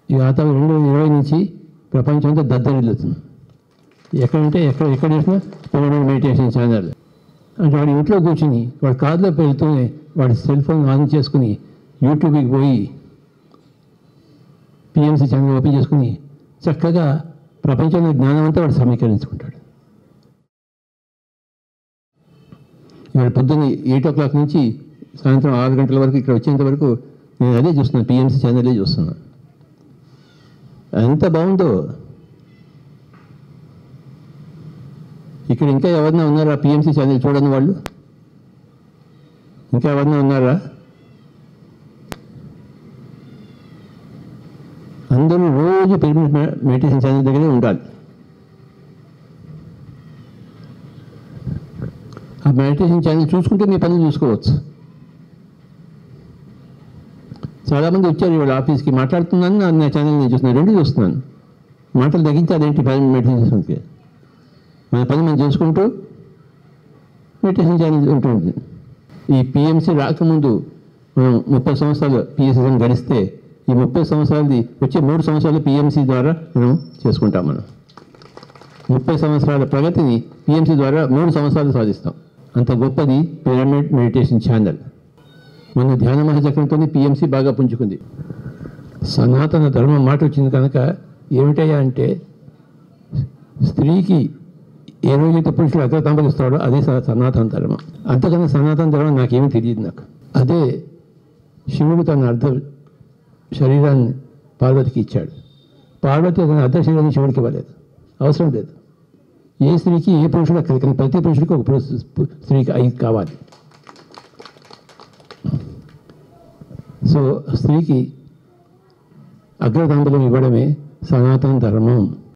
ఈ వాతావరణం రెండు వేల ఇరవై నుంచి ప్రపంచం అంతా దద్దరిల్లుతుంది ఎక్కడంటే ఎక్కడ ఎక్కడ చూసినా పిరమిడ్ మెడిటేషన్ ఛానల్ అంటే వాడు ఇంట్లో కూర్చుని వాడు కార్లో వెళ్తూనే వాడి సెల్ ఫోన్ ఆన్ చేసుకుని యూట్యూబ్కి పోయి పిఎంసీ ఛానల్ ఓపెన్ చేసుకుని చక్కగా ప్రపంచంలో జ్ఞానం అంతా వాడు సమీకరించుకుంటాడు ఇవాళ పొద్దున్న ఎయిట్ ఓ క్లాక్ నుంచి సాయంత్రం ఆరు గంటల వరకు ఇక్కడ వచ్చేంత వరకు నేను అదే చూస్తున్నాను పిఎంసీ ఛానలే చూస్తున్నాను ఎంత బాగుందో ఇక్కడ ఇంకా ఎవరన్నా ఉన్నారా పిఎంసీ ఛానల్ చూడని వాళ్ళు ఇంకా ఎవరన్నా ఉన్నారా అందరూ రోజు పిరమిడ్ మెడిటేషన్ ఛానల్ దగ్గరే ఉండాలి ఆ మెడిటేషన్ ఛానల్ చూసుకుంటే మీ పనులు చూసుకోవచ్చు చాలామంది వచ్చారు ఇవాళ ఆఫీస్కి మాట్లాడుతున్నాను నా- నా ఛానల్ నేను చూస్తున్నాను రెండు చూస్తున్నాను మాటలు తగ్గించి అదేంటి పని మెడిటేషన్కి మన పని మనం చేసుకుంటూ మెడిటేషన్ ఛానల్ ఉంటుంది ఈ పిఎంసీ రాకముందు మనం ముప్పై సంవత్సరాలు పిఎస్సీ గడిస్తే ఈ ముప్పై సంవత్సరాలది వచ్చే మూడు సంవత్సరాలు పిఎంసీ ద్వారా మనం చేసుకుంటాం మనం ముప్పై సంవత్సరాల ప్రగతిని పిఎంసీ ద్వారా మూడు సంవత్సరాలు సాధిస్తాం అంత గొప్పది పిరమిడ్ మెడిటేషన్ ఛానల్ మన ధ్యాన మహాచక్రంతో పిఎంసీ బాగా పుంజుకుంది సనాతన ధర్మం మాట వచ్చింది కనుక ఏమిటయ్యా అంటే స్త్రీకి ఏ రోజైతే పురుషుడు అగ్రతాంబలు ఇస్తాడో అదే స- సనాతన ధర్మం అంతకన్నా సనాతన ధర్మం నాకేమీ తెలియదు నాకు అదే శివుడు తన అర్ధ శరీరాన్ని పార్వతికి ఇచ్చాడు పార్వతి తన అర్ధ శరీరాన్ని శివుడికి ఇవ్వలేదు అవసరం లేదు ఏ స్త్రీకి ఏ పురుషుడు అక్కడికి కానీ ప్రతి పురుషుడికి ఒక పురుష- స్త్రీకి ఐదు కావాలి సో స్త్రీకి అగ్రతాంబలం ఇవ్వడమే సనాతన ధర్మం